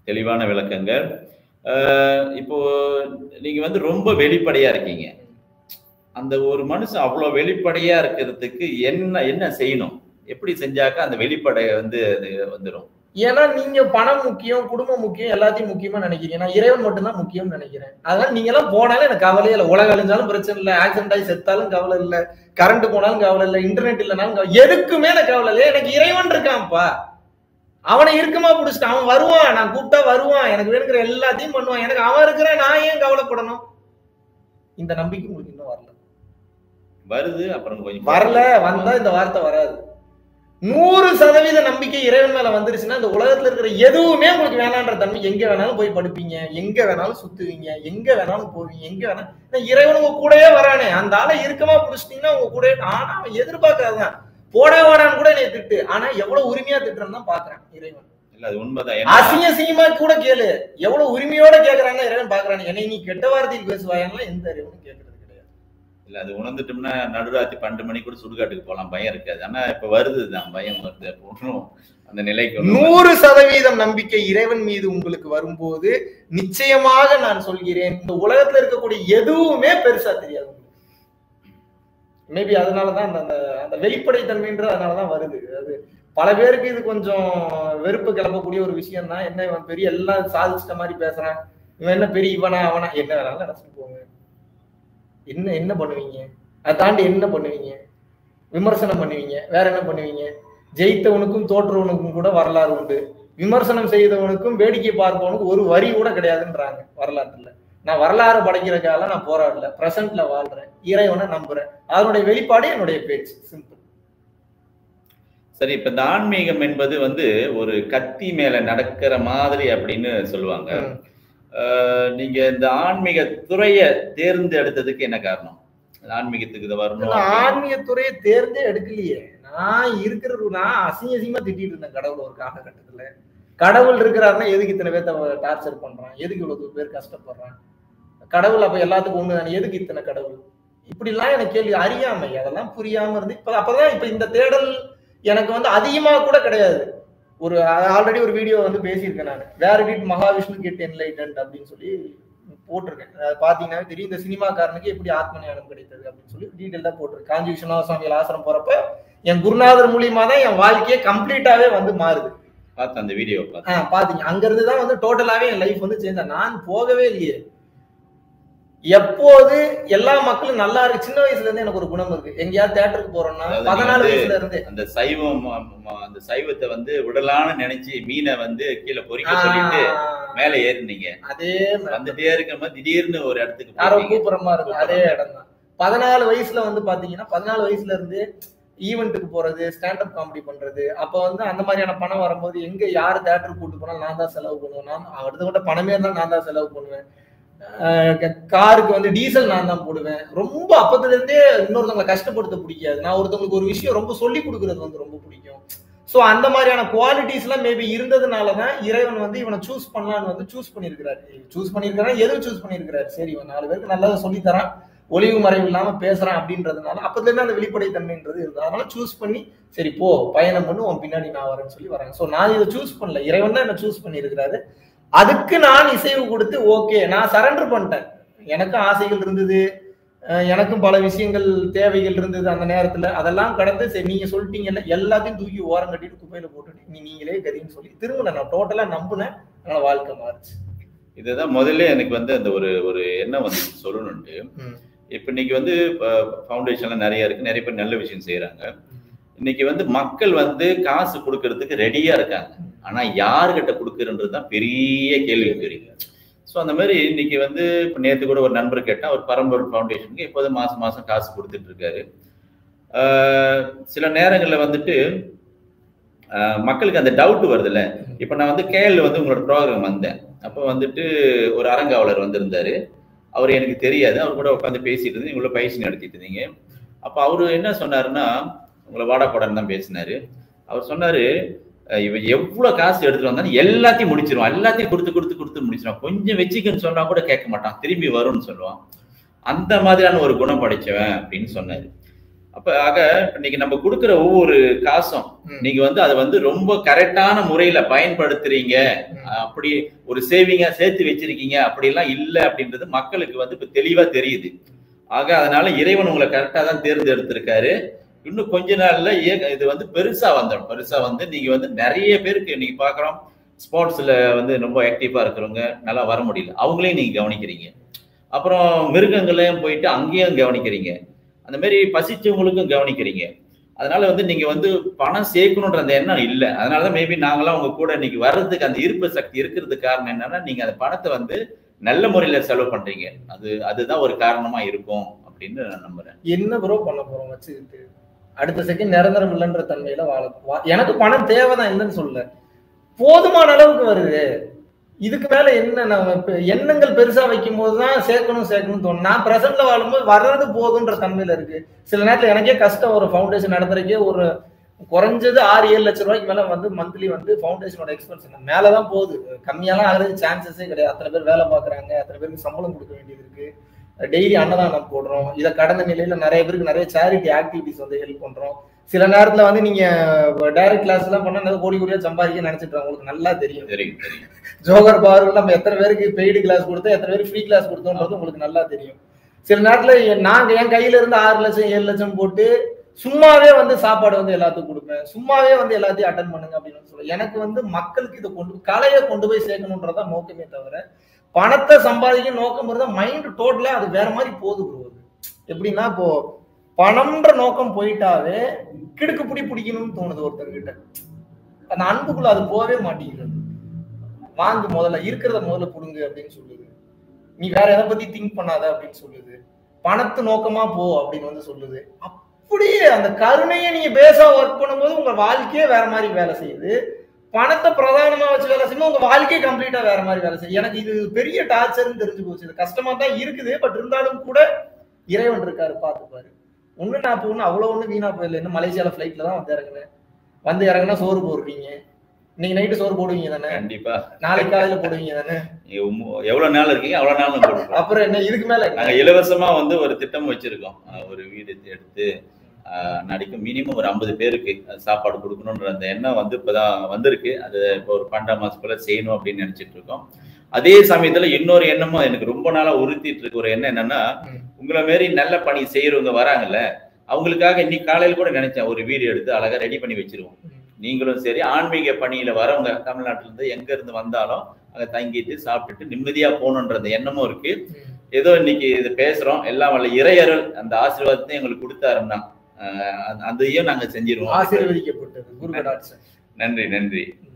தெளிவான விளக்கங்கள் அஹ் இப்போ நீங்க வந்து ரொம்ப வெளிப்படையா இருக்கீங்க அந்த ஒரு மனுஷன் அவ்வளவு வெளிப்படையா இருக்கிறதுக்கு என்ன என்ன செய்யணும் எப்படி செஞ்சாக்க அந்த வெளிப்படை வந்து அது வந்துடும் ஏன்னா நீங்க பணம் முக்கியம் குடும்பம் முக்கியம் எல்லாத்தையும் முக்கியமா நினைக்கிறீங்க நான் இறைவன் மட்டும்தான் முக்கியம்னு நினைக்கிறேன் அதனால நீங்க எல்லாம் போனாலும் எனக்கு கவலையே இல்லை உலகம் அழிஞ்சாலும் பிரச்சனை இல்லை ஆக்சிடென்ட் ஆகி செத்தாலும் கவலை இல்லை கரண்ட் போனாலும் கவலை இல்லை இன்டர்நெட் இல்லைனாலும் கவலை எதுக்குமே எனக்கு கவலை இல்லை எனக்கு இறைவன் இருக்கான்ப்பா அவனை இருக்குமா பிடிச்சிட்டு அவன் வருவான் நான் கூப்பிட்டா வருவான் எனக்கு வேணுங்கிற எல்லாத்தையும் பண்ணுவான் எனக்கு அவன் இருக்கிற நான் ஏன் கவலைப்படணும் இந்த நம்பிக்கை உங்களுக்கு இன்னும் வரல வருது அப்புறம் கொஞ்சம் வரல வந்தா இந்த வார்த்தை வராது நூறு சதவீத நம்பிக்கை இறைவன் மேல வந்துருச்சுன்னா இந்த உலகத்துல இருக்கிற எதுவுமே உங்களுக்கு வேணான்ற தன்மை எங்க வேணாலும் போய் படுப்பீங்க எங்க வேணாலும் சுத்துவீங்க எங்க வேணாலும் போவீங்க எங்க வேணாலும் ஏன்னா இறைவன் உங்க கூடயே வரானே அந்த ஆளை இறுக்கமா பிடிச்சிட்டீங்கன்னா உங்க கூட ஆனா அவன் எதிர்பார்க்காதான் போடா வாடான்னு கூட என்னை திட்டு ஆனா எவ்வளவு உரிமையா திட்டுறேன்னு தான் பாக்குறேன் இறைவன் இல்ல அது உண்மைதான் ஏன்னா அசிங்க அசிங்கமா கூட கேளு எவ்வளவு உரிமையோட கேக்குறாங்க இறைவன் பாக்குறானே என்னை நீ கெட்ட வார்த்தையில் பேசுவாயெல்லாம் எந்த இறைவனும் கேட்கறது கிடையாது இல்ல அது உணர்ந்துட்டோம்னா நடுராத்திரி பன்னெண்டு மணி கூட சுடுகாட்டுக்கு போகலாம் பயம் இருக்காது ஆனா இப்ப வருது தான் பயம் வருது அப்போ ஒன்றும் அந்த நிலைக்கு ஒண்ணும் நூறு சதவீதம் நம்பிக்கை இறைவன் மீது உங்களுக்கு வரும்போது நிச்சயமாக நான் சொல்கிறேன் இந்த உலகத்துல இருக்கக்கூடிய எதுவுமே பெருசா தெரியாது மேபி அதனாலதான் அந்த அந்த அந்த வெளிப்படைத்தன்மைன்றது அதனாலதான் வருது அது பல பேருக்கு இது கொஞ்சம் வெறுப்பு கிளப்பக்கூடிய ஒரு விஷயம் தான் என்ன இவன் பெரிய எல்லாம் சாதிச்சிட்ட மாதிரி பேசுறான் இவன் என்ன பெரிய இவனா அவனா என்ன வேணாலும் நினைச்சிட்டு போங்க என்ன என்ன பண்ணுவீங்க அதை தாண்டி என்ன பண்ணுவீங்க விமர்சனம் பண்ணுவீங்க வேற என்ன பண்ணுவீங்க ஜெயித்தவனுக்கும் தோற்றவனுக்கும் கூட வரலாறு உண்டு விமர்சனம் செய்தவனுக்கும் வேடிக்கை பார்ப்பவனுக்கும் ஒரு வரி கூட கிடையாதுன்றாங்க வரலாற்றுல நான் வரலாறு படைக்கிறதுக்காக நான் போராடல பிரசன்ட்ல வாழ்றேன் இறைவனை நம்புறேன் அதனுடைய வெளிப்பாடு என்னுடைய பேச்சு சிம்பிள் சரி இப்ப இந்த ஆன்மீகம் என்பது வந்து ஒரு கத்தி மேல நடக்கிற மாதிரி அப்படின்னு சொல்லுவாங்க அஹ் நீங்க இந்த ஆன்மீக துறைய தேர்ந்தெடுத்ததுக்கு என்ன காரணம் ஆன்மீகத்துக்கு இது வரணும் நான் அப்படின்னு. ஆன்மீகத்துறையை தேர்ந்தே எடுக்கலையே நான் இருக்கிறது நான் அசிங்க அசிங்கமா திட்டிட்டு இருந்தேன் கடவுள் ஒரு காலகட்டத்துல கடவுள் இருக்கிறாருன்னா எதுக்கு இத்தனை பேர்த்த டார்ச்சர் பண்றான் எதுக்கு இவ்வளவு பேர் கஷ்டப்படுறான் கடவுள் அப்ப எல்லாத்துக்கும் ஒண்ணு எதுக்கு இத்தனை கடவுள் இப்படி எல்லாம் எனக்கு கேள்வி அறியாமை அதெல்லாம் புரியாம இருந்து இப்ப அப்பதான் இப்ப இந்த தேடல் எனக்கு வந்து அதிகமா கூட கிடையாது ஒரு ஆல்ரெடி ஒரு வீடியோ வந்து பேசியிருக்கேன் நான் where did Mahavishnu get enlightened அப்படின்னு சொல்லி போட்டிருக்கேன் அது பாத்தீங்கன்னா தெரியும் இந்த சினிமாக்காரனுக்கு எப்படி ஆத்ம ஞானம் கிடைத்தது அப்படின்னு சொல்லி டீட்டெயிலா போட்டிருக்கேன் காஞ்சி விஸ்வநாத சுவாமிகள் ஆசிரம் போறப்ப என் குருநாதர் மூலியமா தான் என் வாழ்க்கையே கம்ப்ளீட்டாவே வந்து மாறுது பார்த்து அந்த வீடியோ பார்த்து ஆஹ் பாத்தீங்க அங்க இருந்து தான் வந்து டோட்டலாவே என் லைஃப் வந்து சேஞ்ச் நான் போகவே இல்லையே எப்போது எல்லா மக்களும் நல்லா இருக்கு சின்ன வயசுல இருந்து எனக்கு ஒரு குணம் இருக்கு எங்கேயாவது தேட்டருக்கு போறோம்னா அதாவது நீங்க பதினாலு வந்து வயசுல இருந்து அந்த சைவம் ம- ம- அந்த சைவத்தை வந்து விடலான்னு நினைச்சு மீனை வந்து கீழே பொறிக்க சொல்லிட்டு ஆஹ் மேல ஏறினீங்க அதே மாதிரி வந்துட்டே இருக்க மாதிரி திடீர்னு ஒரு இடத்துக்கு யாரோ போனீங்க. கூப்பிடுற மாதிரி இருக்கும் அதே இடம் தான் பதினாலு வயசுல வந்து பாத்தீங்கன்னா பதினாலு வயசுல இருந்து ஈவெண்ட்டுக்கு போறது ஸ்டாண்டப் காமெடி பண்றது அப்ப வந்து அந்த மாதிரியான பணம் வரும்போது எங்க யாரு தேட்டருக்கு கூட்டு போனாலும் நான் தான் செலவு பண்ணுவேன் நான் அடுத்த கூட பணமே இருந்தாலும் நான் தான் செலவு பண்ணுவேன் ஆஹ் க- காருக்கு வந்து டீசல் நான் தான் போடுவேன் ரொம்ப அப்பத்துல இருந்தே இன்னொருத்தவங்களை கஷ்டப்படுத்த பிடிக்காது நான் ஒருத்தவங்களுக்கு ஒரு விஷயம் ரொம்ப சொல்லி கொடுக்கறது வந்து ரொம்ப பிடிக்கும் ஸோ அந்த மாதிரியான குவாலிட்டிஸ் எல்லாம் மேபி இருந்ததுனால தான் இறைவன் வந்து இவனை சூஸ் பண்ணலான்னு வந்து சூஸ் பண்ணியிருக்கிறாரு சூஸ் பண்ணியிருக்காரு எதுவும் சூஸ் பண்ணியிருக்கிறாரு சரி இவன் நாலு பேருக்கு நல்லதை சொல்லித்தரான் ஒளிவு மறைவு இல்லாம பேசுறான் அப்படின்றதுனால அப்பத்துல இருந்து அந்த வெளிப்படை தன்மைன்றது இருந்தது அதனால சூஸ் பண்ணி சரி போ பயணம் பண்ணு உன் பின்னாடி நான் வரேன்னு சொல்லி வராங்க ஸோ நான் இதை சூஸ் பண்ணல இறைவன் தான் என்ன சூஸ் பண்ணியிருக்கிறாரு அதுக்கு நான் இசைவு கொடுத்து ஓகே நான் சரண்டர் பண்ணிட்டேன் எனக்கும் ஆசைகள் இருந்தது அஹ் எனக்கும் பல விஷயங்கள் தேவைகள் இருந்தது அந்த நேரத்துல அதெல்லாம் கடந்து சரி நீங்க சொல்லிட்டீங்கல்ல எல்லாத்தையும் தூக்கி ஓரம் கட்டிட்டு குப்பையில போட்டுட்டு நீ நீங்களே கதின்னு சொல்லி திரும்ப நான் டோட்டலா நம்பினேன் அதனால வாழ்க்கை மாறுச்சு இதுதான் முதல்ல எனக்கு வந்து அந்த ஒரு ஒரு எண்ணம் வந்து சொல்லணும்ட்டு ம். இப்ப இன்னைக்கு வந்து ஃபவுண்டேஷன்ல நிறைய இருக்கு நிறைய பேர் நல்ல விஷயம் செய்யறாங்க இன்னைக்கு வந்து மக்கள் வந்து காசு கொடுக்கறதுக்கு ரெடியா இருக்காங்க ஆனா யாருகிட்ட கொடுக்குறன்றது தான் பெரிய கேள்விக்குறி ஸோ அந்த மாதிரி இன்னைக்கு வந்து இப்போ நேற்று கூட ஒரு நண்பர் கேட்டா ஒரு பரம்பொருள் ஃபவுண்டேஷனுக்கு எப்போதும் மாசம் மாசம் காசு கொடுத்துட்டு இருக்காரு ஆஹ் சில நேரங்களில் வந்துட்டு ஆஹ் மக்களுக்கு அந்த டவுட் வருதுல்ல இப்போ நான் வந்து கேஎல் வந்து உங்களோட ப்ரோக்ராம் வந்தேன் அப்போ வந்துட்டு ஒரு அரங்காவலர் வந்திருந்தாரு அவர் எனக்கு தெரியாது அவர் கூட உட்காந்து பேசிட்டு இருந்து இவ்வளோ பயிற்சி நடத்திட்டு இருந்தீங்க அப்போ அவர் என்ன சொன்னாருன்னா உங்களை வாடா போடான்னு தான் பேசினாரு அவர் சொன்னாரு அஹ் இவன் எவ்வளவு காசு எடுத்துட்டு வந்தாலும் எல்லாத்தையும் முடிச்சிருவான் எல்லாத்தையும் கொடுத்து கொடுத்து கொடுத்து முடிச்சிருவான் கொஞ்சம் வச்சுக்கன்னு சொன்னா கூட கேட்க மாட்டான் திரும்பி வரும்னு சொல்லுவான் அந்த மாதிரியான ஒரு குணம் படைச்சவன் அப்படின்னு சொன்னாரு அப்ப ஆக இன்னைக்கு நம்ம கொடுக்கிற ஒவ்வொரு காசும் ம். நீங்க வந்து அதை வந்து ரொம்ப கரெக்டான முறையில பயன்படுத்துறீங்க ம். அப்படி ஒரு சேவிங்கா சேர்த்து வச்சிருக்கீங்க அப்படிலாம் இல்ல அப்படின்றது மக்களுக்கு வந்து இப்ப தெளிவா தெரியுது ஆக அதனால இறைவன் உங்களை கரெக்டா தான் தேர்ந்தெடுத்திருக்காரு இன்னும் கொஞ்ச நாள்ல ஏ- இது வந்து பெருசா வந்துடும் பெருசா வந்து நீங்க வந்து நிறைய பேருக்கு இன்னைக்கு பாக்குறோம் ஸ்போர்ட்ஸ்ல வந்து ரொம்ப ஆக்டிவா இருக்கிறவங்க நல்லா வர முடியல அவங்களையும் நீங்க கவனிக்கிறீங்க அப்புறம் மிருகங்களையும் போயிட்டு அங்கேயும் கவனிக்கிறீங்க அந்த மாதிரி பசிச்சவங்களுக்கும் கவனிக்கிறீங்க அதனால வந்து நீங்க வந்து பணம் சேர்க்கணுன்ற அந்த எண்ணம் இல்லை அதனாலதான் மேபி நாங்களாம் உங்க கூட இன்னைக்கு வர்றதுக்கு அந்த ஈர்ப்பு சக்தி இருக்கிறதுக்கு காரணம் என்னன்னா நீங்க அந்த பணத்தை வந்து நல்ல முறையில செலவு பண்றீங்க அது அதுதான் ஒரு காரணமா இருக்கும் அப்படின்னு நான் நம்புறேன் என்ன ப்ரோ பண்ண போறோம் வச்சுக்கிட்டு அடுத்த செகண்ட் நிரந்தரம் இல்லைன்ற தன்மையில வாழ வா- எனக்கு பணம் தேவைதான் இல்லைன்னு சொல்லல போதுமான அளவுக்கு வருது இதுக்கு மேல என்ன நம்ம இப்ப எண்ணங்கள் பெருசா வைக்கும் போதுதான் சேர்க்கணும் சேர்க்கணும் தோணும் நான் பிரசன்ட்ல வாழும்போது வர்றது போதுன்ற தன்மையில இருக்கு சில நேரத்துல எனக்கே கஷ்டம் ஒரு ஃபவுண்டேஷன் நடத்துறதுக்கே ஒரு குறைஞ்சது ஆறு ஏழு லட்சம் ரூபாய்க்கு மேல வந்து மந்த்லி வந்து ஃபவுண்டேஷனோட எக்ஸ்பென்ஸ் மேலதான் போகுது கம்மியாலாம் ஆகிறது சான்சஸே கிடையாது அத்தனை பேர் வேலை பாக்குறாங்க அத்தனை பேருக்கு சம்பளம் கொடுக்க வேண்டியது இருக்கு டெய்லி அன்னதானம் போடுறோம் இதை கடந்த நிலையில நிறைய பேருக்கு நிறைய சேரிட்டி ஆக்டிவிட்டிஸ் வந்து ஹெல்ப் பண்றோம் சில நேரத்துல வந்து நீங்க டைரக்ட் கிளாஸ் எல்லாம் பண்ணா நிறைய கோடி கோடியா சம்பாதிக்க நினைச்சிட்டு இருக்காங்க. உங்களுக்கு நல்லா தெரியும் தெரியும் தெரியும் ஜோகர் பார்வில் நம்ம எத்தனை பேருக்கு பெய்டு கிளாஸ் கொடுத்தோம் எத்தனை பேருக்கு ஃப்ரீ கிளாஸ் கொடுத்தோம்ன்றது உங்களுக்கு நல்லா தெரியும் சில நேரத்துல என்- நாங்க என் கையில இருந்து ஆறு லட்சம் ஏழு லட்சம் போட்டு சும்மாவே வந்து சாப்பாடு வந்து எல்லாத்துக்கும் கொடுப்பேன் சும்மாவே வந்து எல்லாத்தையும் அட்டன் பண்ணுங்க அப்படின்னு வந்து சொல்லுவேன் எனக்கு வந்து மக்களுக்கு இதை கொண்டு கலையை கொண்டு போய் சேர்க்கணுன்றதான் நோக்கமே தவிர பணத்தை சம்பாதிக்க நோக்கம் இருந்தா மைண்ட் டோட்டலா அது வேற மாதிரி போகுது bro அது. எப்படின்னா இப்போ பணம்ன்ற நோக்கம் போயிட்டாவே கிடுக்கு பிடி பிடிக்கணும்னு தோணுது ஒருத்தர்கிட்ட அந்த அன்புக்குள்ள அது போகவே மாட்டேங்குது வாங்கு முதல்ல இருக்கிறத முதல்ல கொடுங்க அப்படின்னு சொல்லுது நீ வேற எதை பத்தி திங்க் பண்ணாத அப்படின்னு சொல்லுது பணத்து நோக்கமா போ அப்படின்னு வந்து சொல்லுது அப்படியே அந்த கருணையை நீங்க பேசா ஒர்க் பண்ணும்போது உங்க வாழ்க்கையே வேற மாதிரி வேலை செய்யுது பணத்தை பிரதானமா வச்சு வேலை செய்யும்போது உங்க வாழ்க்கையே கம்ப்ளீட்டா வேற மாதிரி வேலை செய்யும் எனக்கு இது பெரிய டார்ச்சர்னு தெரிஞ்சு போச்சு இது கஷ்டமா தான் இருக்குது பட் இருந்தாலும் கூட இறைவன் இருக்காரு பார்த்துப்பாரு ஒண்ணு நான் இப்போ ஒண்ணு அவ்வளவு ஒண்ணு வீணா போயிடல இன்னும் மலேசியால ஃபிளைட்ல தான் வந்து இறங்குனேன் வந்து இறங்குனா சோறு போடுறீங்க இன்னைக்கு நைட்டு சோறு போடுவீங்க தானே கண்டிப்பா நாளைக்கு காலையில போடுவீங்க தானே நீங்க உம் எவ்வளவு நாள் இருக்கீங்க அவ்வளவு நாள் நம்ம கொடுப்போம் அப்புறம் என்ன இதுக்கு மேல என்ன? நாங்க இலவசமா வந்து ஒரு திட்டம் வச்சிருக்கோம் அஹ் ஒரு வீடு எடுத்து அஹ் நாளைக்கு மினிமம் ஒரு ஐம்பது பேருக்கு சாப்பாடு கொடுக்கணுன்ற அந்த எண்ணம் வந்து இப்பதான் வந்திருக்கு அது இப்போ ஒரு பன்னெண்டாம் மாசத்துக்குள்ள செய்யணும் அப்படின்னு நினைச்சிட்டு இருக்கோம் அதே சமயத்துல இன்னொரு எண்ணமும் எனக்கு ரொம்ப நாளா உறுத்திட்டு இருக்க ஒரு எண்ணம் என்னன்னா ம். உங்களை மாரி நல்ல பணி செய்யறவங்க வராங்கல்ல அவங்களுக்காக இன்னைக்கு காலையில கூட நினைச்சேன் ஒரு வீடு எடுத்து அழகா ரெடி பண்ணி வச்சிருவோம் ம். நீங்களும் சரி ஆன்மீக பணியில வரவங்க தமிழ்நாட்டுல இருந்து எங்க இருந்து வந்தாலும் அங்க தங்கிட்டு சாப்பிட்டுட்டு நிம்மதியா போகணுன்ற அந்த எண்ணமும் இருக்கு ம். ஏதோ இன்னைக்கு இது பேசுறோம் எல்லாம் வல்ல இறையருள் அந்த ஆசீர்வாதத்தை எங்களுக்கு கொடுத்தாருன்னா அஹ் அதையும் நாங்க செஞ்சிருவோம் ஆசீர்வதிக்கப்பட்டது குரு கடாட்சம் நன்றி நன்றி ம்.